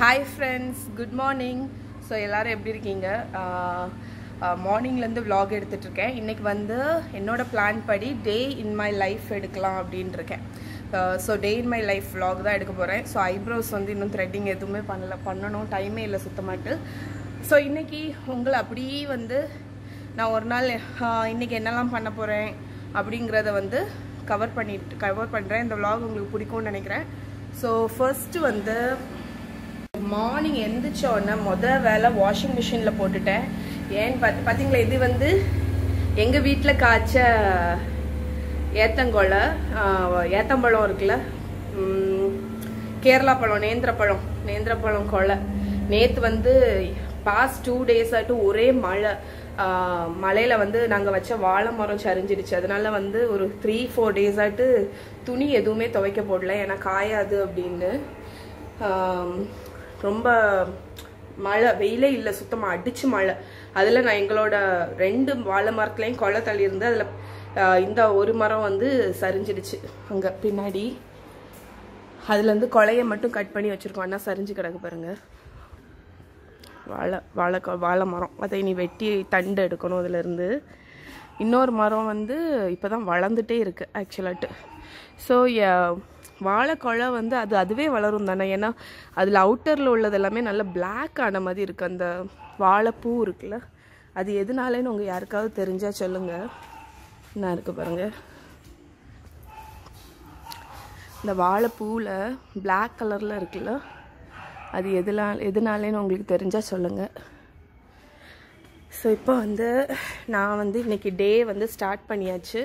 Hi friends good morning so எல்லாரும் எப்படி இருக்கீங்க மார்னிங்லேருந்து vlog எடுத்துட்டு இருக்கேன் இன்னைக்கு வந்து என்னோட பிளான் படி டே இன் மை லைஃப் எடுக்கலாம் அப்படின்னு இருக்கேன் so day in my life vlog தான் எடுக்க போகிறேன் ஸோ ஐப்ரோஸ் வந்து இன்னும் த்ரெட்டிங் எதுவுமே பண்ணல பண்ணணும் டைமே இல்லை சுத்தமாட்டு ஸோ இன்னைக்கு உங்களை அப்படியே வந்து நான் ஒரு நாள் ஆஹ், இன்னைக்கு என்னெல்லாம் பண்ண போகிறேன் அப்படிங்கிறத வந்து கவர் பண்ணிட்டு கவர் பண்ணுறேன் இந்த vlog உங்களுக்கு பிடிக்கும்னு நினைக்கிறேன் ஸோ ஃபர்ஸ்ட்டு வந்து மார்னிங் எந்திரிச்ச உடனே முத வேலை வாஷிங் மிஷினில் போட்டுட்டேன் ஏன்னு பார்த்து பார்த்தீங்களா இது வந்து எங்கள் வீட்டில் காய்ச்ச ஏத்தங்கொலை ஆஹ், ஏத்தம்பழம் இருக்குல்ல உம், கேரளா பழம் நேந்திர பழம் நேந்திர பழம் கொலை நேற்று வந்து பாஸ்ட் டூ டேஸ் ஆட்டு ஒரே மழை ஆஹ், மழையில வந்து நாங்கள் வச்ச வாழை மரம் சரிஞ்சிடுச்சு அதனால வந்து ஒரு த்ரீ ஃபோர் டேஸ் ஆட்டு துணி எதுவுமே துவைக்க போடல ஏன்னா காயாது அப்படின்னு ஆம், ரொம்ப மழை வெயிலே இல்லை சுத்தமாக அடிச்சு மழை அதில் நான் எங்களோட ரெண்டு வாழை மரத்துலேயும் கொலை தள்ளி இருந்து அதில் இந்த ஒரு மரம் வந்து சரிஞ்சிடுச்சு அங்கே பின்னாடி அதுலேருந்து கொலையை மட்டும் கட் பண்ணி வச்சுருக்கோம் அண்ணா சரிஞ்சு கிடக்கு பாருங்க வாழை வாழை கொ- வாழை மரம் அதை இனி வெட்டி தண்டு எடுக்கணும் அதுலேருந்து இன்னொரு மரம் வந்து இப்போ தான் வளர்ந்துட்டே இருக்கு ஆக்சுவலாட்டு ஸோ வாழைக்கொலை வந்து அது அதுவே வளரும் தானே ஏன்னா அதில் அவுட்டரில் உள்ளது எல்லாமே நல்ல Black ஆன மாதிரி இருக்குது அந்த வாழைப்பூ இருக்குல்ல அது எதுனாலேன்னு உங்கள் யாருக்காவது தெரிஞ்சால் சொல்லுங்கள் என்ன இருக்குது பாருங்கள் இந்த வாழைப்பூவில் Black கலரில் இருக்குல்ல அது எதுலாம் எதுனாலேன்னு உங்களுக்கு தெரிஞ்சால் சொல்லுங்கள் ஸோ இப்போ வந்து நான் வந்து இன்னைக்கு டே வந்து ஸ்டார்ட் பண்ணியாச்சு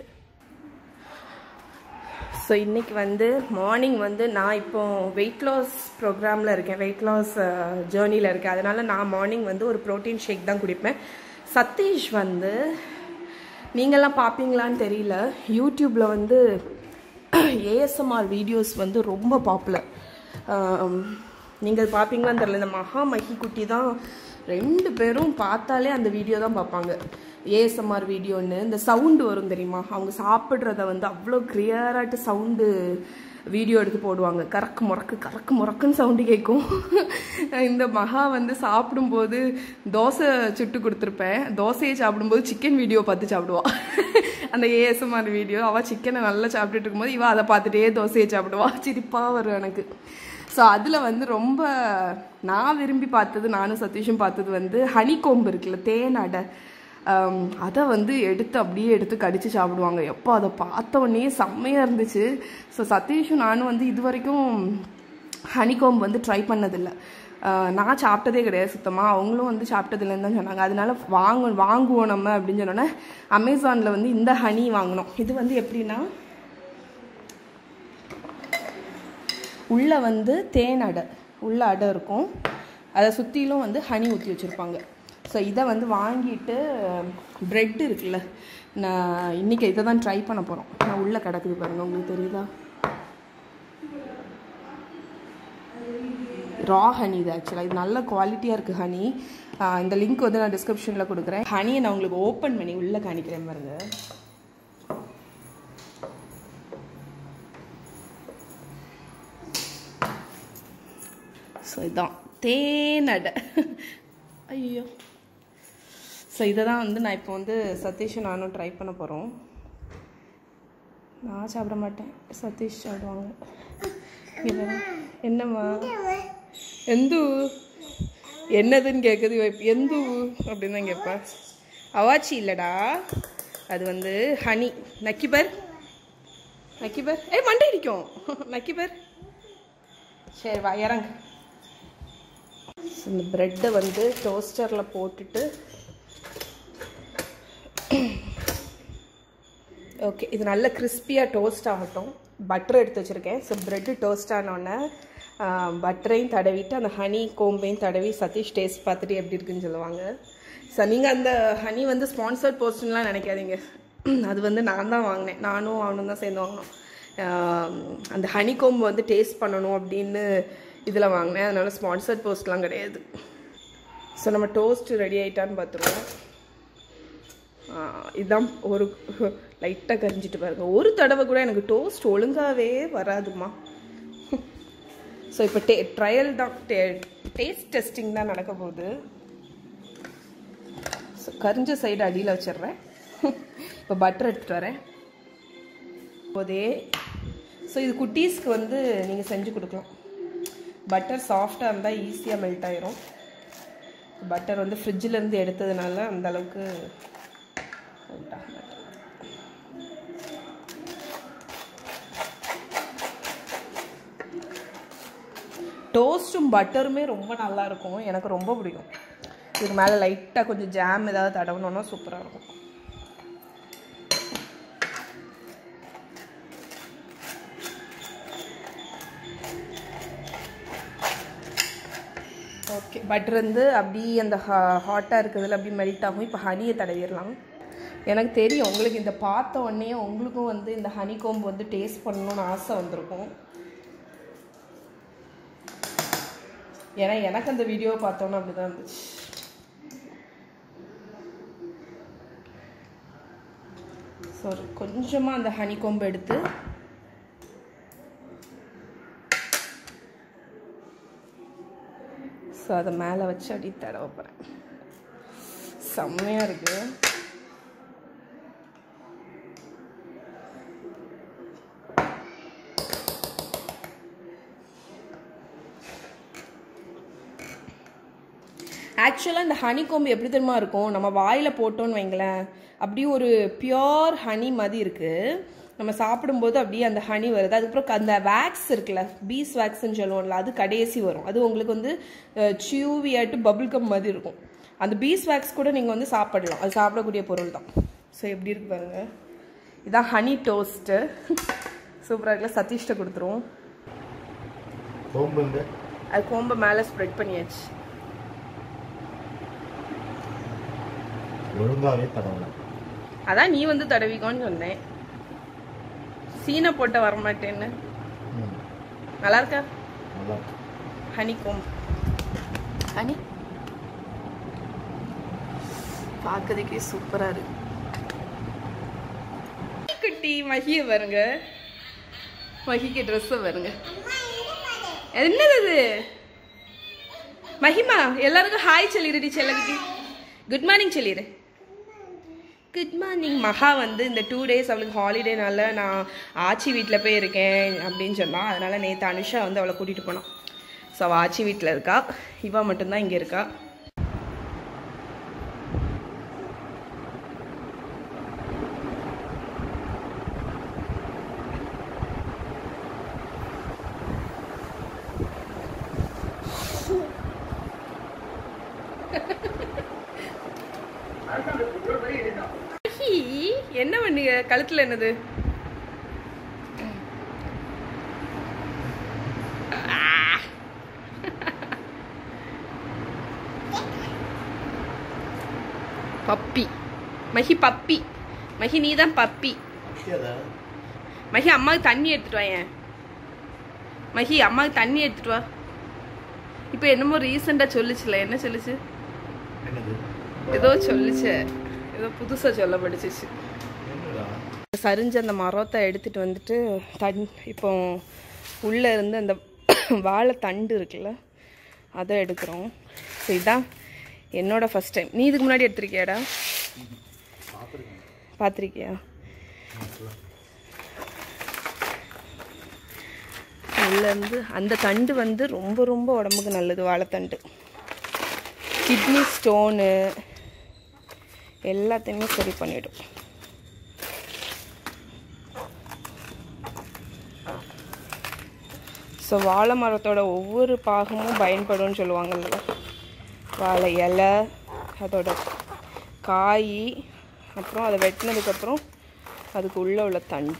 ஸோ இன்னைக்கு வந்து மார்னிங் வந்து நான் இப்போ வெயிட் லாஸ் ப்ரோக்ராமில் இருக்கேன் வெயிட் லாஸ் ஜேர்னியில் இருக்கேன் அதனால நான் மார்னிங் வந்து ஒரு ப்ரோட்டீன் ஷேக் தான் குடிப்பேன் சதீஷ் வந்து நீங்கள்லாம் பார்ப்பீங்களான்னு தெரியல யூடியூப்பில் வந்து ஏஎஸ்எம்ஆர் வீடியோஸ் வந்து ரொம்ப பாப்புலர் நீங்கள் பார்ப்பீங்களான்னு தெரியல இந்த மகா மஹி குட்டி தான் ரெண்டு பேரும் பார்த்தாலே அந்த வீடியோ தான் பார்ப்பாங்க ஏஎஸ்எம்ஆர் வீடியோன்னு இந்த சவுண்டு வரும் தெரியுமா அவங்க சாப்பிட்றத வந்து அவ்வளோ கிளியராட்டு சவுண்டு வீடியோ எடுத்து போடுவாங்க கறக்கு முறக்கு கறக்கு முறக்குன்னு சவுண்டு கேட்கும் இந்த மகா வந்து சாப்பிடும்போது தோசை சுட்டு கொடுத்துருப்பேன் தோசையை சாப்பிடும்போது சிக்கன் வீடியோ பார்த்து சாப்பிடுவா அந்த ஏஎஸ்எம்ஆர் வீடியோ அவள் சிக்கனை நல்லா சாப்பிட்டுட்டு இருக்கும்போது இவ அதை பார்த்துட்டே தோசையை சாப்பிடுவா சிரிப்பாக வரும் எனக்கு ஸோ அதில் வந்து ரொம்ப நான் விரும்பி பார்த்தது நானும் சதீஷும் பார்த்தது வந்து ஹனிகோம்பு இருக்குல்ல தேன் அடை ஆம், அதை வந்து எடுத்து அப்படியே எடுத்து கடிச்சு சாப்பிடுவாங்க எப்போ அதை பார்த்த உடனே செம்மையாக இருந்துச்சு ஸோ சதீஷும் நானும் வந்து இது வரைக்கும் ஹனிகோம்பு வந்து ட்ரை பண்ணதில்லை ஆஹ், நான் சாப்பிட்டதே கிடையாது சுத்தமாக அவங்களும் வந்து சாப்பிட்டதில்லைன்னு தான் சொன்னாங்க அதனால வாங்க வாங்குவோம் நம்ம அப்படின்னு சொன்னோன்னே அமேசானில் வந்து இந்த ஹனி வாங்கினோம் இது வந்து எப்படின்னா உள்ள வந்து தேன் அடை உள்ள அடை இருக்கும் அதை சுற்றிலும் வந்து ஹனி ஊற்றி வச்சுருப்பாங்க ஸோ இதை வந்து வாங்கிட்டு ப்ரெட் இருக்குல்ல நான் இன்றைக்கி இதை தான் ட்ரை பண்ண போகிறோம் நான் உள்ளே கிடக்குது பாருங்க உங்களுக்கு தெரியுதா ரா ஹனி இது ஆக்சுவலாக இது நல்ல குவாலிட்டியாக இருக்குது ஹனி இந்த லிங்க் வந்து நான் டிஸ்கிரிப்ஷனில் கொடுக்குறேன் ஹனியை நான் உங்களுக்கு ஓப்பன் பண்ணி உள்ளே காணிக்கிறேன் பாருங்க ஸோ இதான் தேனடை ஐயோ ஸோ இதை தான் வந்து நான் இப்போ வந்து சதீஷும் நானும் ட்ரை பண்ண போகிறோம் நான் சாப்பிட மாட்டேன் சதீஷ் சாப்பிடுவாங்க இங்க பாரு. என்னம்மா எந்து என்னதுன்னு கேட்குது இவ இப்ப எந்து அப்படின்னு தான் கேட்பேன் அவாச்சி இல்லைடா அது வந்து ஹனி நக்கிபர் நக்கிபர் ஏய் மண்டை அடிக்கும் நக்கிபர் சரி வா இறங்கு இந்த ப்ரெட்டை வந்து டோஸ்டரில் போட்டுட்டு ஓகே இது நல்ல கிறிஸ்பியாக டோஸ்ட் ஆகட்டும் பட்டர் எடுத்து வச்சுருக்கேன் ஸோ ப்ரெட்டு டோஸ்ட் ஆனோடனே பட்டரையும் தடவிட்டு அந்த ஹனி கோம்பையும் தடவி சதீஷ் டேஸ்ட் பார்த்துட்டு எப்படி இருக்குன்னு சொல்லுவாங்க ஸோ நீங்கள் அந்த ஹனி வந்து ஸ்பான்சர்ட் போஸ்ட்லாம் நினைக்காதீங்க அது வந்து நான் தான் வாங்கினேன் நானும் அவனும் தான் சேர்ந்து வாங்கினோம் ஆம், அந்த ஹனி கோம்பு வந்து டேஸ்ட் பண்ணணும் அப்படின்னு இதில் வாங்கினேன் அதனால ஸ்பான்சர்ட் போஸ்ட்லாம் கிடையாது ஸோ நம்ம டோஸ்ட் ரெடி ஆயிட்டான்னு பார்த்துருவோம் ஆ, இதான் ஒரு லைட்டாக கரிஞ்சிட்டு பாருங்க ஒரு தடவை கூட எனக்கு டோஸ்ட் ஒழுங்காகவே வராதுமா ஸோ இப்போ டே ட்ரையல் தான் டே டேஸ்ட் டெஸ்டிங் தான் நடக்க போகுது So, கரிஞ்ச சைடு அடியில் வச்சிடுறேன் இப்போ பட்டர் எடுத்துகிட்டு வரேன் போதே ஸோ இது குட்டீஸ்க்கு வந்து நீங்கள் செஞ்சு கொடுக்கலாம் பட்டர் சாஃப்டாக இருந்தால் ஈஸியாக மெல்ட் ஆயிரும் பட்டர் வந்து ஃப்ரிட்ஜில் இருந்து எடுத்ததுனால அந்த அளவுக்கு melt ஆக மாட்டேங்குது. டோஸ்ட்டும் பட்டருமே ரொம்ப நல்லா இருக்கும் எனக்கு ரொம்ப பிடிக்கும் இதுக்கு மேலே லைட்டாக கொஞ்சம் ஜாம் ஏதாவது தடவணுன்னா சூப்பராக இருக்கும் ஓகே பட்டர் வந்து அப்படி அந்த ஹாட்டாக இருக்கிறதுல அப்படி மெல்ட் ஆகும் இப்போ ஹனியை தடவிடலாம் எனக்கு தெரியும் உங்களுக்கு இந்த பார்த்த உடனே உங்களுக்கும் வந்து இந்த ஹனி கோம்பு வந்து டேஸ்ட் பண்ணணும்னு ஆசை வந்திருக்கும் ஏன்னா எனக்கு அந்த வீடியோவை பார்த்தோன்னே அப்படி தான் இருந்துச்சு ஸோ கொஞ்சமாக அந்த ஹனி கோம்பு எடுத்து ஸோ அதை மேலே வச்சு அப்படி தடவை போகிறேன் செம்மையாக இருக்குது ஆக்சுவலாக இந்த ஹனி கோம்பு எப்படி தெரியுமா இருக்கும் நம்ம வாயில் போட்டோன்னு வைங்களேன் அப்படியே ஒரு பியோர் ஹனி மாதிரி இருக்குது நம்ம சாப்பிடும்போது அப்படியே அந்த ஹனி வருது அதுக்கப்புறம் அந்த வேக்ஸ் இருக்குல்ல பீஸ் வேக்ஸ்ன்னு சொல்லுவோம்ல அது கடைசி வரும் அது உங்களுக்கு வந்து சியூவியாட்டு பபுள் கம் மாதிரி இருக்கும் அந்த பீஸ் வேக்ஸ் கூட நீங்கள் வந்து சாப்பிடலாம் அது சாப்பிடக்கூடிய பொருள் தான் ஸோ எப்படி இருக்கு பாருங்க இதான் ஹனி டோஸ்ட்டு சூப்பராக இருக்குல்ல சதீஷ்ட கொடுத்துருவோம் கோம்புங்க அது கோம்பை மேலே ஸ்ப்ரெட் பண்ணியாச்சு ஒழுங்காவே தடவலாம் அதான் நீ வந்து தடவிக்கோன்னு சொன்னேன் சீனை போட்ட வரமாட்டேன்னு ம் நல்லா இருக்கா நல்லா இருக்கு. ஹனி கோம் ஹனி பார்க்கறதுக்கே சூப்பரா இருக்கு குட்டி மகிய வருங்க மகிக்கு ட்ரெஸ் வருங்க என்னது இது மகிமா எல்லாருக்கும் ஹாய் சொல்லிடுடி செல்லகுட்டி குட் மார்னிங் சொல்லிடு குட் மார்னிங் மகா வந்து இந்த டூ டேஸ் அவளுக்கு ஹாலிடேனால நான் ஆச்சி வீட்டில் போய் இருக்கேன் அப்படின்னு சொன்னான் அதனால நேற்று அனுஷா வந்து அவளை கூட்டிகிட்டு போனான் ஸோ அவள் ஆச்சி வீட்டில் இருக்கா இவா மட்டும்தான் இங்கே இருக்கா மஹி, என்ன பண்ணுங்க கழுத்துல என்னது ஆ. பப்பி மஹி பப்பி மஹி நீ தான் பப்பி எதை? மஹி அம்மாவுக்கு தண்ணி எடுத்துட்டு வாயேன் மஹி அம்மாவுக்கு தண்ணி எடுத்துட்டு வா இப்போ என்னமோ ரீசெண்டாக சொல்லுச்சுல என்ன சொல்லுச்சு என்னது ஏதோ சொல்லுச்சு ஏதோ புதுசாக சொல்ல படிச்சிச்சு என்னடா சரிஞ்ச அந்த மரத்தை எடுத்துட்டு வந்துட்டு தண் இப்போ உள்ளே இருந்து அந்த வாழை தண்டு இருக்குல்ல அதை எடுக்கிறோம் ஸோ இதான் என்னோட ஃபர்ஸ்ட் டைம் நீ இதுக்கு முன்னாடி எடுத்திருக்கியாடா பார்த்துருக்கியா உள்ளேருந்து அந்த தண்டு வந்து ரொம்ப ரொம்ப உடம்புக்கு நல்லது வாழைத்தண்டு கிட்னி ஸ்டோனு எல்லாத்தையுமே சரி பண்ணிடும் ஸோ வாழை மரத்தோட ஒவ்வொரு பாகமும் பயன்படும்னு சொல்லுவாங்கல்ல வாழை இலை அதோட காய் அப்புறம் அதை வெட்டினதுக்கப்புறம் அதுக்கு உள்ளே உள்ள தண்டு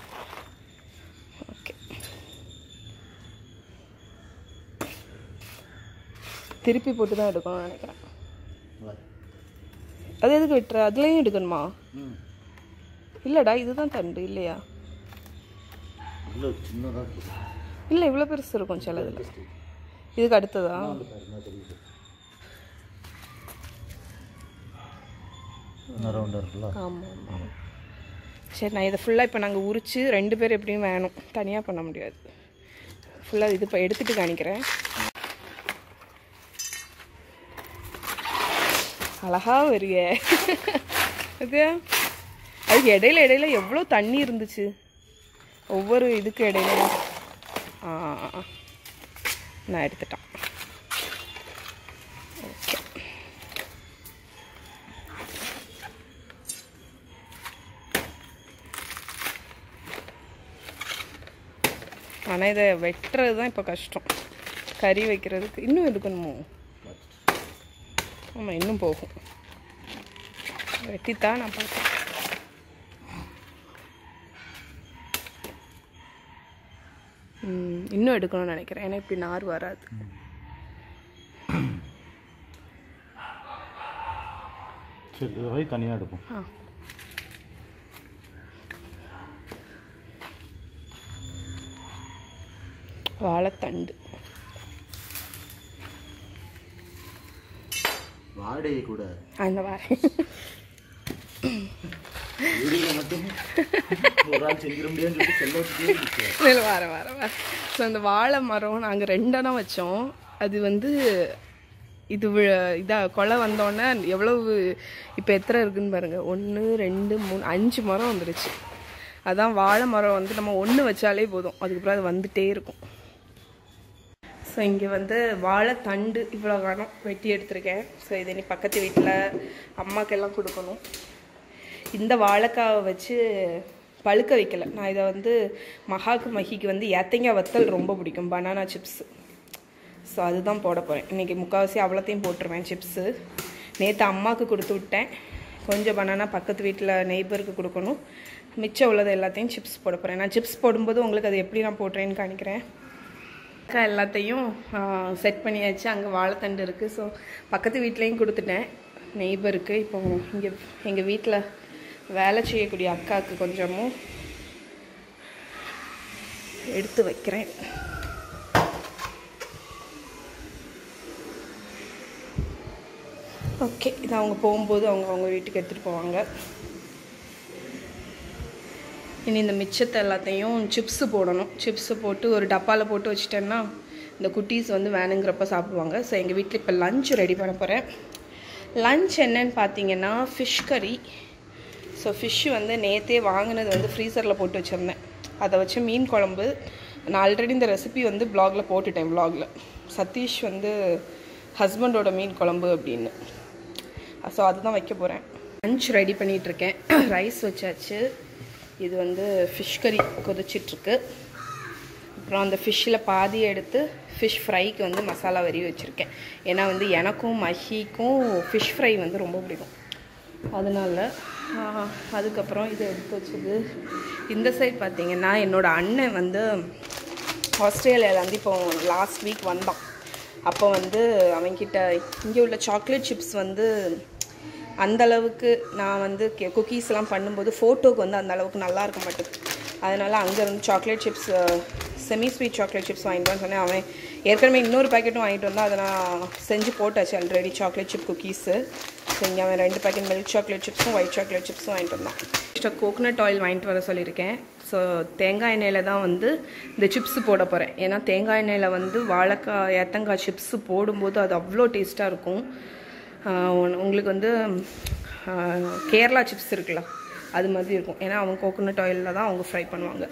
ஓகே திருப்பி போட்டு தான் எடுக்கணும்னு நினைக்கிறேன் அது எதுக்கு வெட்டுற அதுலேயும் எடுக்கணுமா ம் இல்லைடா இதுதான் தண்டு இல்லையா இல்லை சின்னதாக இருக்குது இல்லை இவ்வளோ பெருசு இருக்கும் சிலதில் இதுக்கு அடுத்ததா என்ன தெரியுது ரவுண்டாக இருக்குல்ல ஆமாம் ஆமாம் சரி நான் இதை ஃபுல்லாக இப்போ நாங்கள் உரித்து ரெண்டு பேர் எப்படியும் வேணும் தனியாக பண்ண முடியாது ஃபுல்லாக இது இப்போ எடுத்துகிட்டு காணிக்கிறேன் அழகா வருக அது அதுக்கு இடையில இடையில எவ்வளோ தண்ணி இருந்துச்சு ஒவ்வொரு இதுக்கு இடையில ஆ ஆ, ஆ. நான் எடுத்துட்டேன் ஓகே ஆனால் இதை வெட்டுறது தான் இப்போ கஷ்டம் கறி வைக்கிறதுக்கு இன்னும் எடுக்கணுமோ ஆமாம் இன்னும் போகும் வெட்டித்தான் நான் பார்த்தேன் ம், இன்னும் எடுக்கணும்னு நினைக்கிறேன் ஏன்னா இப்படி நார் வராது சரி இது வரை தனியாக எடுப்போம் ஆ வாழைத்தண்டு வாடகை கூட அந்த வாரேன் வீடியோவில் மட்டும் ஒரு ஆள் செஞ்சிட முடியாதுன்னு சொல்லிட்டு செல்ல வச்சுட்டே இருக்கு இல்லை வர வர வர ஸோ அந்த வாழை மரம் நாங்கள் ரெண்டெண்ணம் வச்சோம் அது வந்து இது வி- இதா கொலை வந்தோடனே எவ்வளவு இப்போ எத்தனை இருக்குன்னு பாருங்க ஒன்று ரெண்டு மூணு அஞ்சு மரம் வந்துருச்சு அதான் வாழை மரம் வந்து நம்ம ஒன்று வச்சாலே போதும் அதுக்கப்புறம் அது வந்துட்டே இருக்கும் ஸோ இங்கே வந்து வாழைத்தண்டு இவ்வளோ காணும் வெட்டி எடுத்திருக்கேன் ஸோ இது இனி பக்கத்து வீட்டில் அம்மாக்கெல்லாம் கொடுக்கணும் இந்த வாழைக்காவை வச்சு பழுக்க வைக்கல நான் இதை வந்து மகாக்கு மகிக்கு வந்து ஏத்தங்காய் வத்தல் ரொம்ப பிடிக்கும் பனானா சிப்ஸு ஸோ அதுதான் போட போகிறேன் இன்றைக்கி முக்கால்வாசி அவ்வளோத்தையும் போட்டுருவேன் சிப்ஸு நேற்று அம்மாவுக்கு கொடுத்து விட்டேன் கொஞ்சம் பனானா பக்கத்து வீட்டில் நெய்பருக்கு கொடுக்கணும் மிச்சம் உள்ளது எல்லாத்தையும் சிப்ஸ் போட போகிறேன் நான் சிப்ஸ் போடும்போது உங்களுக்கு அது எப்படி நான் போடுறேன்னு காணிக்கிறேன் அக்கா எல்லாத்தையும் செட் பண்ணியாச்சு அங்கே வாழைத்தண்டு இருக்குது ஸோ பக்கத்து வீட்லேயும் கொடுத்துட்டேன் நெய்பருக்கு இப்போ இங்கே எங்கள் வீட்டில் வேலை செய்யக்கூடிய அக்காவுக்கு கொஞ்சமும் எடுத்து வைக்கிறேன் ஓகே இது அவங்க போகும்போது அவங்க அவங்க வீட்டுக்கு எடுத்துகிட்டு போவாங்க இனி இந்த மிச்சத்தை எல்லாத்தையும் சிப்ஸு போடணும் சிப்ஸு போட்டு ஒரு டப்பாவில் போட்டு வச்சிட்டேன்னா இந்த குட்டீஸ் வந்து வேணுங்கிறப்ப சாப்பிடுவாங்க ஸோ எங்கள் வீட்டில் இப்போ லஞ்ச் ரெடி பண்ண போகிறேன் லஞ்ச் என்னன்னு பார்த்தீங்கன்னா ஃபிஷ் கறி ஸோ ஃபிஷ் வந்து நேற்றே வாங்கினது வந்து ஃப்ரீசரில் போட்டு வச்சுருந்தேன் அதை வச்சு மீன் குழம்பு நான் ஆல்ரெடி இந்த ரெசிபி வந்து ப்ளாகில் போட்டுட்டேன் வ்ளாகில் சதீஷ் வந்து ஹஸ்பண்டோட மீன் குழம்பு அப்படின்னு ஸோ அதுதான் வைக்க போகிறேன் லஞ்ச் ரெடி பண்ணிகிட்ருக்கேன் ரைஸ் வச்சாச்சு இது வந்து ஃபிஷ் கறி கொதிச்சிட்ருக்கு அப்புறம் அந்த ஃபிஷ்ஷில் பாதி எடுத்து ஃபிஷ் ஃப்ரைக்கு வந்து மசாலா வரி வச்சுருக்கேன் ஏன்னா வந்து எனக்கும் மஹிக்கும் ஃபிஷ் ஃப்ரை வந்து ரொம்ப பிடிக்கும் அதனால ஆஹ், அதுக்கப்புறம் இதை எடுத்து வச்சது இந்த சைட் பார்த்தீங்கன்னா என்னோட அண்ணன் வந்து ஆஸ்திரேலியாவிலேருந்து இப்போ லாஸ்ட் வீக் வந்தான் அப்போ வந்து அவன்கிட்ட இங்கே உள்ள சாக்லேட் சிப்ஸ் வந்து அந்த அளவுக்கு நான் வந்து குக்கீஸ்லாம் பண்ணும்போது ஃபோட்டோக்கு வந்து அந்த அளவுக்கு நல்லா இருக்க மாட்டேது அதனால் அங்கே இருந்து chocolate chips semi sweet chocolate chips வாங்கிட்டு வான்னு சொன்னேன் அவன் ஏற்கனவே இன்னொரு பேக்கெட்டும் வாங்கிட்டு வந்தான் அதை நான் செஞ்சு போட்டாச்சு ஆல்ரெடி சாக்லேட் சிப் குக்கீஸு இங்கே அவன் ரெண்டு பேக்கெட் மில்க் சாக்லேட் சிப்ஸும் ஒயிட் சாக்லேட் சிப்ஸும் வாங்கிட்டு வந்தான் எக்ஸ்ட்ரா கோகனட் ஆயில் வாங்கிட்டு வர சொல்லியிருக்கேன் ஸோ தேங்காய் எண்ணெயில் தான் வந்து இந்த சிப்ஸ் போட போகிறேன் ஏன்னா தேங்காய் எண்ணெயில் வந்து வாழைக்காய் ஏத்தங்காய் சிப்ஸ் போடும்போது அது அவ்வளோ டேஸ்ட்டாக இருக்கும் ஆஹ் உன்- உங்களுக்கு வந்து ஆஹ், கேரளா சிப்ஸ் இருக்குல்ல அது மாதிரி இருக்கும் ஏன்னா அவங்க கோகோனட் ஆயிலில் தான் அவங்க ஃப்ரை பண்ணுவாங்க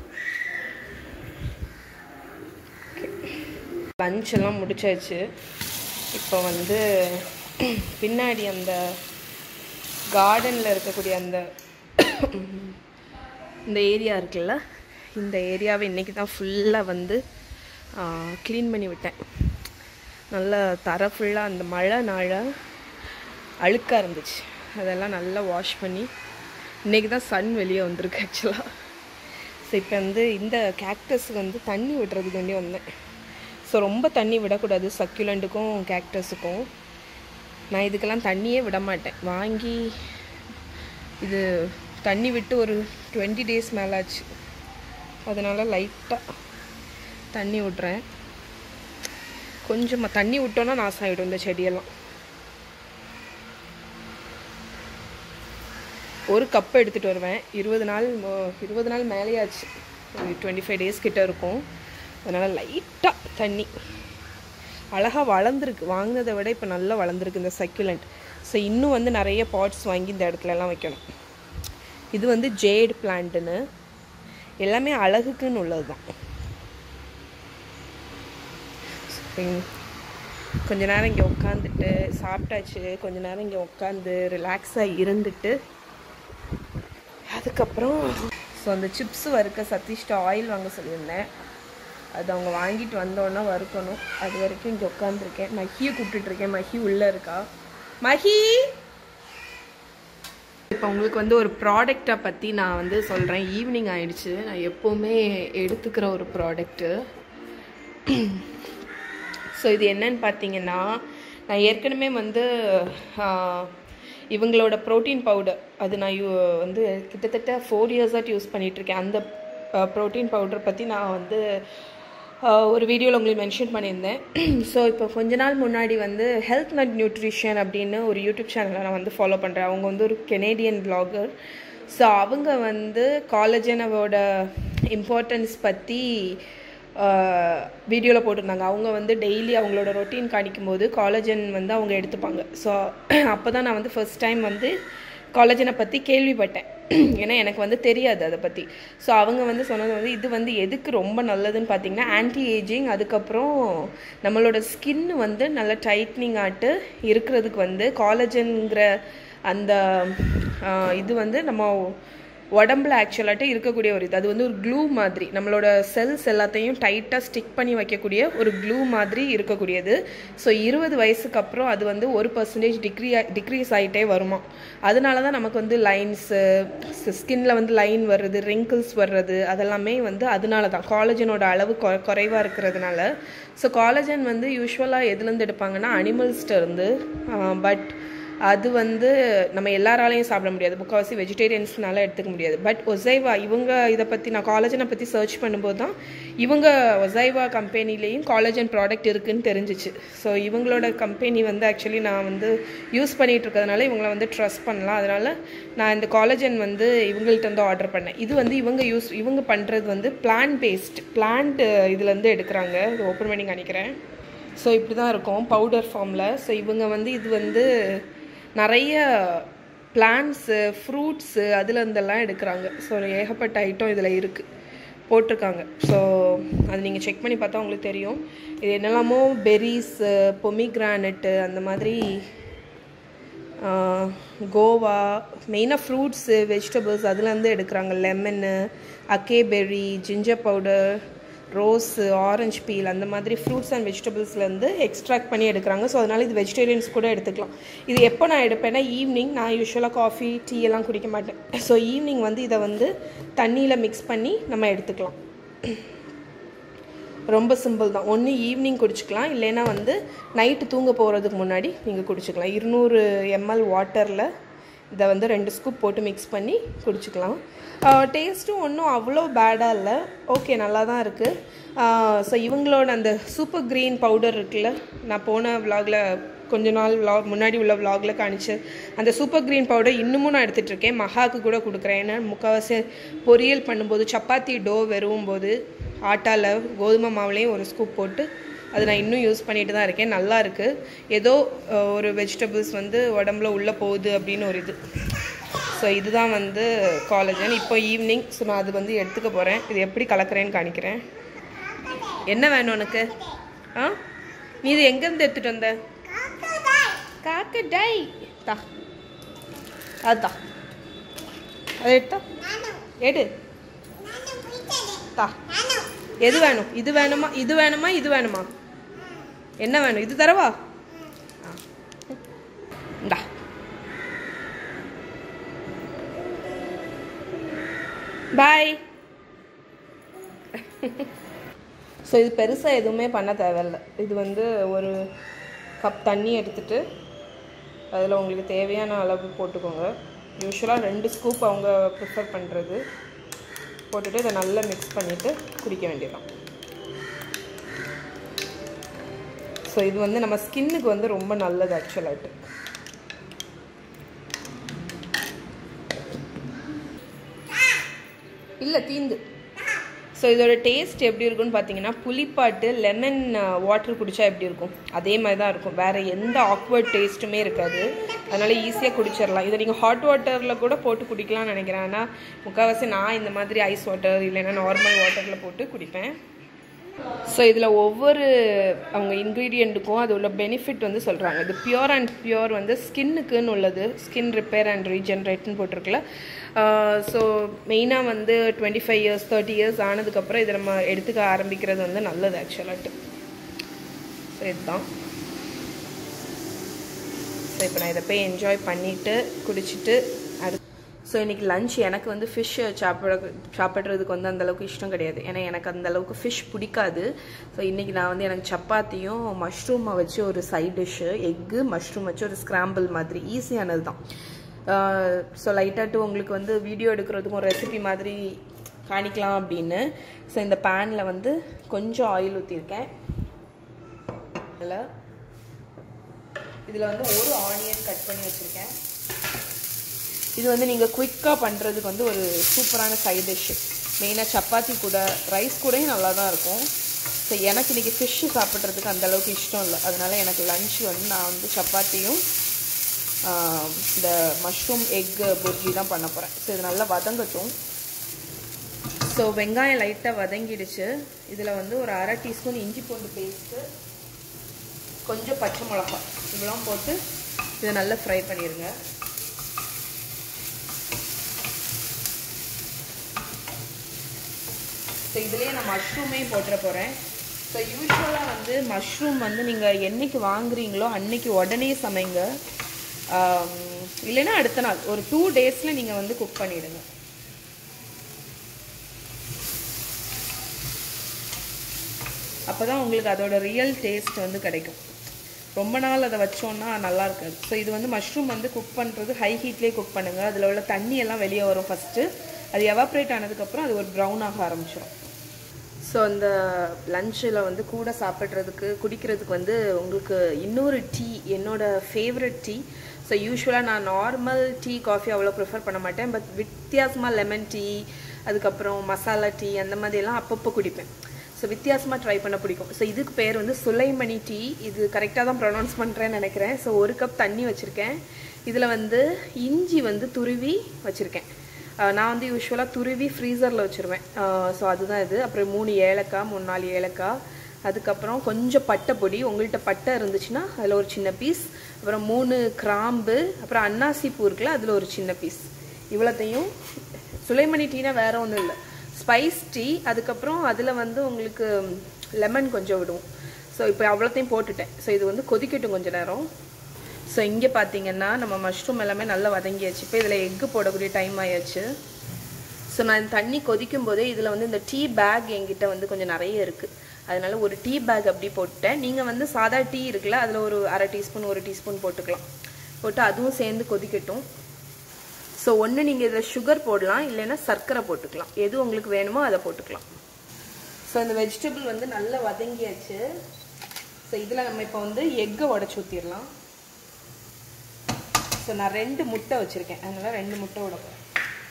லஞ்ச் எல்லாம் முடிச்சாச்சு இப்போ வந்து பின்னாடி அந்த கார்டனில் இருக்கக்கூடிய அந்த இந்த ஏரியா இருக்குல்ல இந்த ஏரியாவை இன்றைக்கி தான் ஃபுல்லாக வந்து க்ளீன் பண்ணி விட்டேன் நல்லா தர ஃபுல்லாக அந்த மழை நாழ அழுக்காக இருந்துச்சு அதெல்லாம் நல்லா வாஷ் பண்ணி இன்றைக்கி தான் சன் வெளியே வந்திருக்கு ஆக்சுவலாக ஸோ இப்போ வந்து இந்த கேக்டஸுக்கு வந்து தண்ணி விடுறதுக்கு வேண்டி வந்தேன் ஸோ ரொம்ப தண்ணி விடக்கூடாது சக்யூலண்ட்டுக்கும் கேக்டஸுக்கும் நான் இதுக்கெல்லாம் தண்ணியே விட மாட்டேன் வாங்கி இது தண்ணி விட்டு ஒரு டுவெண்ட்டி டேஸ் மேலே ஆச்சு அதனால் லைட்டாக தண்ணி விட்றேன் கொஞ்சமாக தண்ணி விட்டோன்னா நாசம் ஆகிடும் இந்த செடியெல்லாம் ஒரு கப் எடுத்துகிட்டு வருவேன் இருபது நாள் மோ- இருபது நாள் மேலேயாச்சு டுவெண்ட்டி ஃபைவ் டேஸ் கிட்ட இருக்கும் அதனால் லைட்டாக தண்ணி அழகாக வளர்ந்துருக்கு வாங்கினதை விட இப்போ நல்லா வளர்ந்துருக்கு இந்த சக்யூலண்ட் ஸோ இன்னும் வந்து நிறைய பாட்ஸ் வாங்கி இந்த இடத்துல எல்லாம் வைக்கணும் இது வந்து ஜேட் பிளான்ட்டுன்னு எல்லாமே அழகுக்குன்னு உள்ளது தான் கொஞ்ச நேரம் இங்கே உட்காந்துட்டு சாப்பிட்டாச்சு கொஞ்ச நேரம் இங்கே உட்காந்து ரிலாக்ஸாக இருந்துட்டு அதுக்கப்புறம் ஸோ அந்த சிப்ஸ் வறுக்க சதீஷ்ட ஆயில் வாங்க சொல்லியிருந்தேன் அது அவங்க வாங்கிட்டு வந்தோன்னா வறுக்கணும் அது வரைக்கும் இங்கே உட்காந்துருக்கேன் மஹியை கூப்பிட்டுட்ருக்கேன் மஹி உள்ளே இருக்கா மஹி இப்போ உங்களுக்கு வந்து ஒரு ப்ராடக்டை பற்றி நான் வந்து சொல்கிறேன் ஈவினிங் ஆயிடுச்சு நான் எப்போவுமே எடுத்துக்கிற ஒரு ப்ராடக்ட்டு ஸோ இது என்னன்னு பார்த்தீங்கன்னா நான் ஏற்கனவே வந்து ஆஹ், இவங்களோட ப்ரோட்டீன் பவுடர் அது நான் யூ வந்து கிட்டத்தட்ட ஃபோர் இயர்ஸாக யூஸ் பண்ணிகிட்ருக்கேன் அந்த ப்ரோட்டீன் பவுடர் பற்றி நான் வந்து ஆஹ், ஒரு வீடியோவில் உங்களுக்கு மென்ஷன் பண்ணியிருந்தேன் ஸோ இப்போ கொஞ்ச நாள் முன்னாடி வந்து ஹெல்த் நட் நியூட்ரிஷன் அப்படின்னு ஒரு யூடியூப் சேனலை நான் வந்து ஃபாலோ பண்ணுறேன் அவங்க வந்து ஒரு கெனேடியன் பிளாகர் ஸோ அவங்க வந்து காலேஜனவோட இம்பார்ட்டன்ஸ் பற்றி வீடியோவில் போட்டிருந்தாங்க அவங்க வந்து டெய்லி அவங்களோட ரொட்டீன் காணிக்கும்போது காலேஜன் வந்து அவங்க எடுத்துப்பாங்க ஸோ அப்போ தான் நான் வந்து ஃபர்ஸ்ட் டைம் வந்து காலேஜனை பற்றி கேள்விப்பட்டேன் ஏன்னா எனக்கு வந்து தெரியாது அதை பற்றி ஸோ அவங்க வந்து சொன்னது வந்து இது வந்து எதுக்கு ரொம்ப நல்லதுன்னு பார்த்தீங்கன்னா ஆன்டி ஏஜிங் அதுக்கப்புறம் நம்மளோட ஸ்கின் வந்து நல்ல டைட்னிங் ஆட்டு இருக்கிறதுக்கு வந்து காலேஜன்கிற அந்த ஆஹ், இது வந்து நம்ம உடம்புல ஆக்சுவலாட்டு இருக்கக்கூடிய ஒரு இது அது வந்து ஒரு க்ளூ மாதிரி நம்மளோட செல்ஸ் எல்லாத்தையும் டைட்டாக ஸ்டிக் பண்ணி வைக்கக்கூடிய ஒரு க்ளூ மாதிரி இருக்கக்கூடியது ஸோ இருபது வயசுக்கு அப்புறம் அது வந்து ஒரு பர்சன்டேஜ் டிக்ரீ டிக்ரீஸ் ஆகிட்டே வருமா அதனால தான் நமக்கு வந்து லைன்ஸு ஸ்கின்ல வந்து லைன் வர்றது ரிங்கிள்ஸ் வர்றது அதெல்லாமே வந்து அதனால தான் காலேஜனோட அளவு கொ குறைவாக இருக்கிறதுனால ஸோ காலேஜன் வந்து யூஸ்வலாக எதுலேருந்து எடுப்பாங்கன்னா அனிமல்ஸ்ட்ட இருந்து பட் அது வந்து நம்ம எல்லாராலையும் சாப்பிட முடியாது முக்கால்வாசி வெஜிடேரியன்ஸ்னால எடுத்துக்க முடியாது பட் ஒசைவா இவங்க இதை பற்றி நான் காலேஜனை பற்றி சர்ச் பண்ணும்போது தான் இவங்க ஒசைவா கம்பெனிலேயும் காலேஜன் ப்ராடக்ட் இருக்குன்னு தெரிஞ்சிச்சு ஸோ இவங்களோட கம்பெனி வந்து ஆக்சுவலி நான் வந்து யூஸ் பண்ணிட்டு இருக்கிறதுனால இவங்களை வந்து ட்ரஸ்ட் பண்ணலாம் அதனால நான் இந்த காலேஜன் வந்து இவங்கள்ட்ட வந்து ஆர்டர் பண்ணேன் இது வந்து இவங்க யூஸ் இவங்க பண்ணுறது வந்து பிளான் பேஸ்ட் பிளான்ட் இதுலேருந்து எடுக்கிறாங்க இது ஓப்பன் பண்ணி காணிக்கிறேன் ஸோ இப்படி தான் இருக்கும் பவுடர் ஃபார்மில் ஸோ இவங்க வந்து இது வந்து நிறைய பிளான்ட்ஸு ஃப்ரூட்ஸு அதுல இருந்தெல்லாம் எடுக்கிறாங்க ஸோ ஏகப்பட்ட ஐட்டம் இதில் இருக்குது போட்டிருக்காங்க ஸோ அது நீங்கள் செக் பண்ணி பார்த்தா உங்களுக்கு தெரியும் இது என்னெல்லாமோ பெரிஸு பொமிக்ரானட்டு அந்த மாதிரி ஆஹ், கோவா மெயினாக ஃப்ரூட்ஸு வெஜிடபிள்ஸ் அதுலேருந்து எடுக்கிறாங்க லெமனு அக்கேபெர்ரி ginger powder rose orange peel அந்த மாதிரி ஃப்ரூட்ஸ் அண்ட் வெஜிடபிள்ஸ்லேருந்து எக்ஸ்ட்ராக்ட் பண்ணி எடுக்கிறாங்க ஸோ அதனால் இது வெஜிடேரியன்ஸ் கூட எடுத்துக்கலாம் இது எப்போ நான் எடுப்பேன்னா ஈவினிங் நான் யூஸ்வலாக காஃபி டீ எல்லாம் குடிக்க மாட்டேன் ஸோ ஈவினிங் வந்து இதை வந்து தண்ணியில் மிக்ஸ் பண்ணி நம்ம எடுத்துக்கலாம் ரொம்ப சிம்பிள் தான் ஒன்று ஈவினிங் குடிச்சிக்கலாம் இல்லைன்னா வந்து நைட்டு தூங்க போகிறதுக்கு முன்னாடி நீங்கள் குடிச்சிக்கலாம் இருநூறு எம்எல் வாட்டரில் இதை வந்து ரெண்டு ஸ்கூப் போட்டு மிக்ஸ் பண்ணி குடிச்சிக்கலாம் டேஸ்ட்டும் ஒன்றும் அவ்வளோ பேடாக இல்லை ஓகே நல்லா தான் இருக்குது ஸோ இவங்களோட அந்த சூப்பர் க்ரீன் பவுடர் இருக்குல்ல நான் போன விலாகில் கொஞ்ச நாள் விலாக் முன்னாடி உள்ள விலாகில் காணிச்சு அந்த சூப்பர் க்ரீன் பவுடர் இன்னமும் நான் எடுத்துகிட்டு இருக்கேன் மகாக்கு கூட கொடுக்குறேன் ஏன்னா முக்கால்வாசி பொரியல் பண்ணும்போது சப்பாத்தி டோ வெறுவும் போது ஆட்டாவில் கோதுமை மாவுலேயும் ஒரு ஸ்கூப் போட்டு அது நான் இன்னும் யூஸ் பண்ணிட்டு தான் இருக்கேன் நல்லா இருக்குது ஏதோ அஹ், ஒரு வெஜிடபிள்ஸ் வந்து உடம்புல உள்ளே போகுது அப்படின்னு ஒரு இது ஸோ இதுதான் வந்து காலேஜன் இப்போ ஈவினிங் ஸோ நான் அது வந்து எடுத்துக்க போகிறேன் இது எப்படி கலக்கிறேன்னு காணிக்கிறேன் என்ன வேணும் உனக்கு ஆ நீ இது எங்கேருந்து எடுத்துகிட்டு வந்த காக்க டை தா அதுதா அதை எடுத்தா எடு தா எது வேணும் இது வேணுமா இது வேணுமா இது வேணுமா என்ன வேணும் இது தரவா ஆ. இந்தா பாய் ஸோ இது பெருசாக எதுவுமே பண்ண தேவையில்ல இது வந்து ஒரு கப் தண்ணி எடுத்துட்டு அதில் உங்களுக்கு தேவையான அளவு போட்டுக்கோங்க யூஸ்வலாக ரெண்டு ஸ்கூப் அவங்க ப்ரிஃபர் பண்ணுறது போட்டுட்டு இதை நல்லா மிக்ஸ் பண்ணிவிட்டு குடிக்க வேண்டியதுதான் ஸோ இது வந்து நம்ம ஸ்கின்னுக்கு வந்து ரொம்ப நல்லது ஆக்சுவலாகிட்டு இல்லை தீந்து ஸோ இதோட டேஸ்ட் எப்படி இருக்கும்னு பார்த்தீங்கன்னா புளிப்பாட்டு லெமன் வாட்டர் குடிச்சா எப்படி இருக்கும் அதே மாதிரி தான் இருக்கும் வேறு எந்த ஆக்வர்ட் டேஸ்ட்டுமே இருக்காது அதனால் ஈஸியாக குடிச்சிடலாம் இதை நீங்கள் ஹாட் வாட்டரில் கூட போட்டு குடிக்கலாம்னு நினைக்கிறேன் ஆனால் முக்கால்வாசி நான் இந்த மாதிரி ஐஸ் வாட்டர் இல்லைன்னா நார்மல் வாட்டரில் போட்டு குடிப்பேன் ஸோ இதில் ஒவ்வொரு அவங்க இன்க்ரீடியண்ட்டுக்கும் அது உள்ள பெனிஃபிட் வந்து சொல்கிறாங்க இது பியூர் அண்ட் பியூர் வந்து ஸ்கின்னுக்குன்னு உள்ளது ஸ்கின் ரிப்பேர் அண்ட் ரீஜென்ரேட்னு போட்டிருக்குல ஸோ மெயினாக வந்து twenty five years thirty years ஆனதுக்கப்புறம் இதை நம்ம எடுத்துக்க ஆரம்பிக்கிறது வந்து நல்லது ஆக்சுவலாட்டு ஸோ இதுதான் ஸோ இப்போ நான் இதை போய் என்ஜாய் பண்ணிவிட்டு குடிச்சிட்டு அடுத்து ஸோ இன்றைக்கி லஞ்ச் எனக்கு வந்து ஃபிஷ் சாப்பிட சாப்பிட்றதுக்கு வந்து அந்தளவுக்கு இஷ்டம் கிடையாது ஏன்னா எனக்கு அந்த அளவுக்கு ஃபிஷ் பிடிக்காது ஸோ இன்றைக்கி நான் வந்து எனக்கு சப்பாத்தியும் மஷ்ரூமை வச்சு ஒரு சைட் டிஷ்ஷு எக்கு மஷ்ரூம் வச்சு ஒரு ஸ்க்ராம்பிள் மாதிரி ஈஸியானது தான் ஸோ லைட்டாட்டு உங்களுக்கு வந்து வீடியோ எடுக்கிறதுக்கும் ஒரு ரெசிபி மாதிரி காணிக்கலாம் அப்படின்னு ஸோ இந்த பேனில் வந்து கொஞ்சம் ஆயில் ஊற்றிருக்கேன் அதில் இதில் வந்து ஒரு ஆனியன் கட் பண்ணி வச்சுருக்கேன் இது வந்து நீங்கள் குயிக்காக பண்ணுறதுக்கு வந்து ஒரு சூப்பரான சைட் டிஷ்ஷு மெயினாக சப்பாத்தி கூட ரைஸ் கூடயும் நல்லா தான் இருக்கும் ஸோ எனக்கு இன்றைக்கி ஃபிஷ்ஷு சாப்பிட்றதுக்கு அந்தளவுக்கு இஷ்டம் இல்லை அதனால் எனக்கு லஞ்ச் வந்து நான் வந்து சப்பாத்தியும் இந்த மஷ்ரூம் எக் புர்ஜி தான் பண்ண போகிறேன் ஸோ இது நல்லா வதங்கட்டும் ஸோ வெங்காயம் லைட்டாக வதங்கிடுச்சு இதில் வந்து ஒரு அரை டீஸ்பூன் இஞ்சி பூண்டு பேஸ்ட்டு கொஞ்சம் பச்சை மிளகா இதெல்லாம் போட்டு இதை நல்லா ஃப்ரை பண்ணிடுங்க ஸோ இதுலேயே நான் மஷ்ரூமே போட்டுற போகிறேன் ஸோ யூஸ்வலாக வந்து மஷ்ரூம் வந்து நீங்கள் என்னைக்கு வாங்குறீங்களோ அன்னைக்கு உடனே சமைங்க இல்லைன்னா அடுத்த நாள் ஒரு டூ டேஸில் நீங்கள் வந்து குக் பண்ணிவிடுங்க அப்போ தான் உங்களுக்கு அதோட ரியல் டேஸ்ட் வந்து கிடைக்கும் ரொம்ப நாள் அதை வச்சோன்னா நல்லா இருக்காது ஸோ இது வந்து மஷ்ரூம் வந்து குக் பண்ணுறது ஹை ஹீட்லேயே குக் பண்ணுங்கள் அதில் உள்ள தண்ணி எல்லாம் வெளியே வரும் ஃபஸ்ட்டு அது எவாப்ரேட் ஆனதுக்கப்புறம் அது ஒரு ப்ரௌன் ஆக ஆரம்பிச்சிடும் ஸோ அந்த லஞ்சில் வந்து கூட சாப்பிட்றதுக்கு குடிக்கிறதுக்கு வந்து உங்களுக்கு இன்னொரு டீ என்னோட ஃபேவரட் டீ ஸோ யூஸ்வலாக நான் நார்மல் டீ காஃபி அவ்வளோ ப்ரிஃபர் பண்ண மாட்டேன் பட் வித்தியாசமாக லெமன் டீ அதுக்கப்புறம் மசாலா டீ அந்த மாதிரிலாம் அப்பப்போ குடிப்பேன் ஸோ வித்தியாசமாக ட்ரை பண்ண பிடிக்கும் ஸோ இதுக்கு பேர் வந்து சுலைமணி டீ இது கரெக்டாக தான் ப்ரொனவுன்ஸ் பண்ணுறேன்னு நினைக்கிறேன் ஸோ ஒரு கப் தண்ணி வச்சுருக்கேன் இதில் வந்து இஞ்சி வந்து துருவி வச்சுருக்கேன் நான் வந்து யூஸ்வலாக துருவி ஃப்ரீசரில் வச்சுருவேன் ஸோ அதுதான் இது அப்புறம் மூணு ஏலக்காய் மூணு நாலு ஏலக்காய் அதுக்கப்புறம் கொஞ்சம் பட்டை பொடி உங்கள்கிட்ட பட்டை இருந்துச்சுன்னா அதில் ஒரு சின்ன பீஸ் அப்புறம் மூணு கிராம்பு அப்புறம் அன்னாசி பூ இருக்குல்ல அதில் ஒரு சின்ன பீஸ் இவ்வளோத்தையும் சுலைமணி டீனா வேறு ஒன்றும் இல்லை ஸ்பைஸ் டீ அதுக்கப்புறம் அதில் வந்து உங்களுக்கு லெமன் கொஞ்சம் விடும் ஸோ இப்போ அவ்வளோத்தையும் போட்டுட்டேன் ஸோ இது வந்து கொதிக்கட்டும் கொஞ்சம் நேரம் ஸோ இங்கே பார்த்தீங்கன்னா நம்ம மஷ்ரூம் எல்லாமே நல்லா வதங்கியாச்சு இப்போ இதில் எக்கு போடக்கூடிய டைம் ஆயாச்சு ஸோ நான் இந்த தண்ணி கொதிக்கும் போதே இதில் வந்து இந்த டீ பேக் என்கிட்ட வந்து கொஞ்சம் நிறைய இருக்குது அதனால ஒரு டீ பேக் அப்படி போட்டுட்டேன் நீங்கள் வந்து சாதா டீ இருக்குல்ல அதில் ஒரு அரை டீஸ்பூன் ஒரு டீஸ்பூன் போட்டுக்கலாம் போட்டு அதுவும் சேர்ந்து கொதிக்கட்டும் ஸோ ஒன்று நீங்கள் இதில் சுகர் போடலாம் இல்லைன்னா சர்க்கரை போட்டுக்கலாம் எது உங்களுக்கு வேணுமோ அதை போட்டுக்கலாம் ஸோ இந்த வெஜிடபிள் வந்து நல்லா வதங்கியாச்சு ஸோ இதில் நம்ம இப்போ வந்து எக்கை உடச்சி ஊற்றிடலாம் ஸோ நான் ரெண்டு முட்டை வச்சுருக்கேன் அதனால் ரெண்டு முட்டை விட போகிறேன்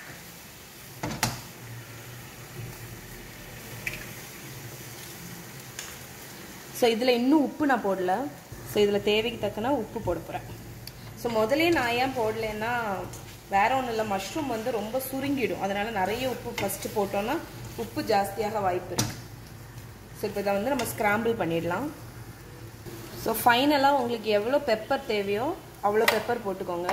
ஸோ இதில் இன்னும் உப்பு நான் போடல ஸோ இதில் தேவைக்கு தக்கன உப்பு போட போகிறேன் ஸோ முதலே நான் ஏன் போடலன்னா வேற ஒன்றும் இல்லை மஷ்ரூம் வந்து ரொம்ப சுருங்கிடும் அதனால நிறைய உப்பு ஃபஸ்ட்டு போட்டோன்னா உப்பு ஜாஸ்தியாக வாய்ப்பு இருக்கு ஸோ இப்போ இதை வந்து நம்ம ஸ்க்ராம்பிள் பண்ணிடலாம் ஸோ ஃபைனலாக உங்களுக்கு எவ்வளோ பெப்பர் தேவையோ அவ்வளோ பெப்பர் போட்டுக்கோங்க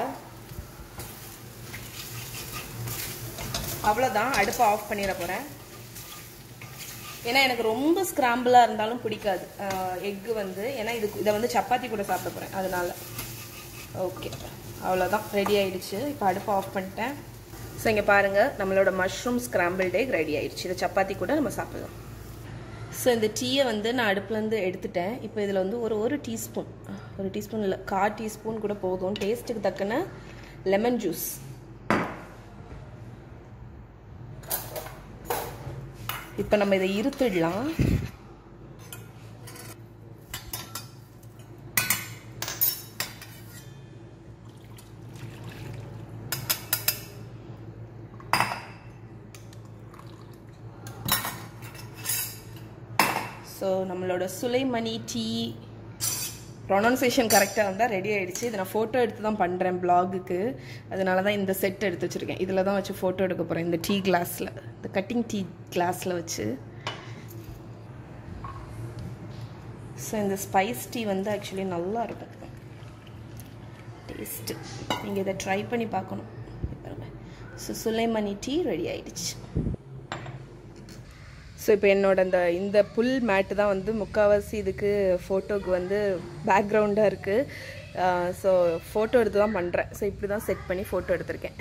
அவ்வளோதான் அடுப்பை ஆஃப் பண்ணிட போகிறேன் ஏன்னா எனக்கு ரொம்ப ஸ்க்ராம்பிளாக இருந்தாலும் பிடிக்காது எக்கு வந்து ஏன்னா இது இதை வந்து சப்பாத்தி கூட சாப்பிட போகிறேன் அதனால ஓகே அவ்வளோதான் ரெடி ஆயிடுச்சு இப்போ அடுப்பை ஆஃப் பண்ணிட்டேன் ஸோ இங்கே பாருங்கள் நம்மளோட மஷ்ரூம் ஸ்க்ராம்பிள் எக் ரெடி ஆயிடுச்சு இதை சப்பாத்தி கூட நம்ம சாப்பிடலாம் ஸோ இந்த டீயை வந்து நான் அடுப்புலேருந்து எடுத்துட்டேன் இப்போ இதில் வந்து ஒரு ஒரு டீஸ்பூன் ஒரு டீஸ்பூன் இல்லை கால் டீஸ்பூன் கூட போதும் டேஸ்ட்டுக்கு தக்கன லெமன் ஜூஸ் இப்போ நம்ம இதை இருத்துடலாம் ஸோ நம்மளோட சுலைமணி டீ ப்ரொனன்சியேஷன் கரெக்டாக இருந்தால் ரெடி ஆயிடுச்சு இதை நான் ஃபோட்டோ எடுத்து தான் பண்ணுறேன் பிளாகுக்கு அதனால தான் இந்த செட் எடுத்து வச்சுருக்கேன் இதில் தான் வச்சு ஃபோட்டோ எடுக்க போகிறேன் இந்த டீ கிளாஸில் இந்த கட்டிங் டீ கிளாஸில் வச்சு ஸோ இந்த ஸ்பைஸ் டீ வந்து ஆக்சுவலி நல்லா இருக்கும் டேஸ்ட்டு நீங்கள் இதை ட்ரை பண்ணி பார்க்கணும் ஸோ சுலைமணி டீ ரெடி ஆயிடுச்சு ஸோ இப்போ என்னோட இந்த இந்த புல் மேட்டு தான் வந்து முக்கால்வாசி இதுக்கு ஃபோட்டோக்கு வந்து பேக்ரவுண்டாக இருக்குது ஸோ ஃபோட்டோ எடுத்து தான் பண்ணுறேன் ஸோ இப்படி தான் செட் பண்ணி ஃபோட்டோ எடுத்திருக்கேன்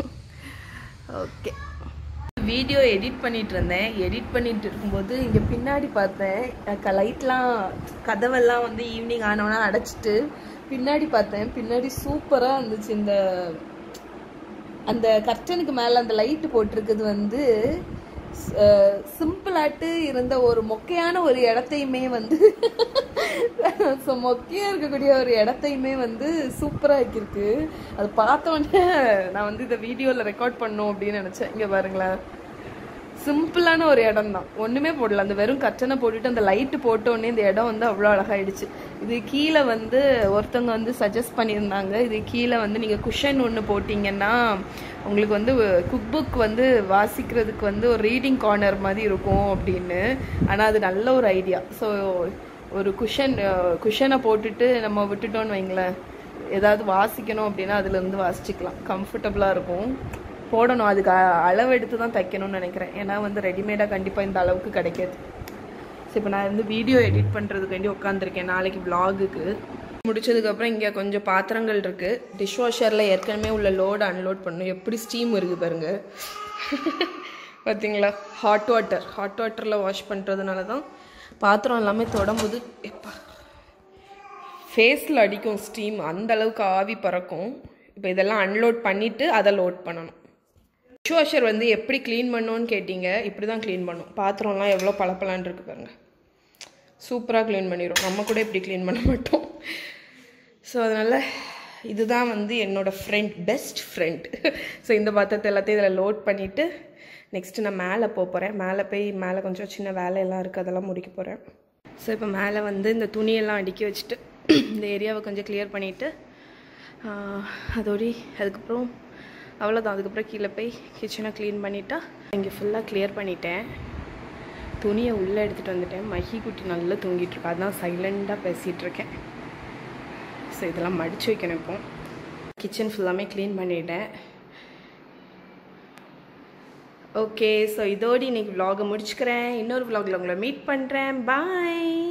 ஓகே வீடியோ எடிட் பண்ணிட்டு இருந்தேன் எடிட் பண்ணிட்டு இருக்கும்போது இங்கே பின்னாடி பார்த்தேன் லைட்லாம் கதவெல்லாம் வந்து ஈவினிங் ஆனவனா அடைச்சிட்டு பின்னாடி பார்த்தேன் பின்னாடி சூப்பராக இருந்துச்சு இந்த அந்த கர்டனுக்கு மேலே அந்த லைட்டு போட்டிருக்குது வந்து சிம்பிளாட்டு இருந்த ஒரு மொக்கையான ஒரு இடத்தையுமே வந்து ஸோ மொக்கையாக இருக்கக்கூடிய ஒரு இடத்தையுமே வந்து சூப்பராக ஆக்கியிருக்கு அது பார்த்தோன்னே நான் வந்து இந்த வீடியோவில் ரெக்கார்ட் பண்ணோம் அப்படின்னு நினச்சேன் இங்கே பாருங்களேன் சிம்பிளான ஒரு இடம் தான் ஒன்றுமே போடல அந்த வெறும் கட்டனை போட்டுட்டு அந்த லைட்டு போட்டோடனே இந்த இடம் வந்து அவ்வளோ அழகாயிடுச்சு இது கீழே வந்து ஒருத்தவங்க வந்து சஜஸ்ட் பண்ணியிருந்தாங்க இது கீழே வந்து நீங்கள் குஷன் ஒன்று போட்டிங்கன்னா உங்களுக்கு வந்து குக் புக் வந்து வாசிக்கிறதுக்கு வந்து ஒரு ரீடிங் கார்னர் மாதிரி இருக்கும் அப்படின்னு ஆனால் அது நல்ல ஒரு ஐடியா ஸோ ஒரு குஷன் குஷனை போட்டுட்டு நம்ம விட்டுட்டோன்னு வைங்களேன் ஏதாவது வாசிக்கணும் அப்படின்னா அதுலேருந்து வாசிச்சுக்கலாம் கம்ஃபர்டபுளாக இருக்கும் போடணும் அதுக்கு அளவு எடுத்து தான் தைக்கணும்னு நினைக்கிறேன் ஏன்னா வந்து ரெடிமேடாக கண்டிப்பாக இந்த அளவுக்கு கிடைக்காது ஸோ இப்போ நான் வந்து வீடியோ எடிட் பண்ணுறதுக்காண்டி உட்காந்துருக்கேன் நாளைக்கு விலாகுக்கு முடிச்சதுக்கப்புறம் இங்கே கொஞ்சம் பாத்திரங்கள் இருக்குது டிஷ்வாஷரில் ஏற்கனவே உள்ள லோடு அன்லோட் பண்ணணும் எப்படி ஸ்டீம் இருக்குது பாருங்க பார்த்தீங்களா ஹாட் வாட்டர் ஹாட் வாட்டரில் வாஷ் பண்ணுறதுனால தான் பாத்திரம் எல்லாமே தொடம்போது எப்பா ஃபேஸில் அடிக்கும் ஸ்டீம் அந்த அளவுக்கு ஆவி பறக்கும் இப்போ இதெல்லாம் அன்லோட் பண்ணிவிட்டு அதை லோட் பண்ணணும் டிஷ்வாஷர் வந்து எப்படி க்ளீன் பண்ணோன்னு கேட்டிங்க இப்படி தான் க்ளீன் பண்ணும் பாத்திரம்லாம் எவ்வளோ பளபளன்னு இருக்கு பாருங்க சூப்பராக க்ளீன் பண்ணிடும் நம்ம கூட இப்படி க்ளீன் பண்ண மாட்டோம் ஸோ அதனால் இதுதான் வந்து என்னோட ஃப்ரெண்ட் பெஸ்ட் ஃப்ரெண்ட் ஸோ இந்த பாத்திரத்தை எல்லாத்தையும் இதில் லோட் பண்ணிவிட்டு நெக்ஸ்ட்டு நான் மேலே போக போகிறேன் மேலே போய் மேலே கொஞ்சம் சின்ன வேலையெல்லாம் இருக்குது அதெல்லாம் முடிக்க போகிறேன் ஸோ இப்போ மேலே வந்து இந்த துணியெல்லாம் அடுக்கி வச்சுட்டு இந்த ஏரியாவை கொஞ்சம் கிளியர் பண்ணிவிட்டு அதோடி அதுக்கப்புறம் அவ்வளோதான் அதுக்கப்புறம் கீழே போய் கிச்சனை க்ளீன் பண்ணிட்டா இங்கே ஃபுல்லாக கிளியர் பண்ணிட்டேன் துணியை உள்ளே எடுத்துகிட்டு வந்துட்டேன் மஹி குட்டி நல்லா தூங்கிட்டு இருக்கா அதான் சைலண்டாக பேசிகிட்டு இருக்கேன் ஸோ இதெல்லாம் மடித்து வைக்கணும் இப்போ கிச்சன் ஃபுல்லாமே க்ளீன் பண்ணிட்டேன் ஓகே ஸோ இதோடு இன்னைக்கு vlog-அ முடிச்சுக்கிறேன் இன்னொரு vlog-ல உங்களை மீட் பண்ணுறேன் பாய்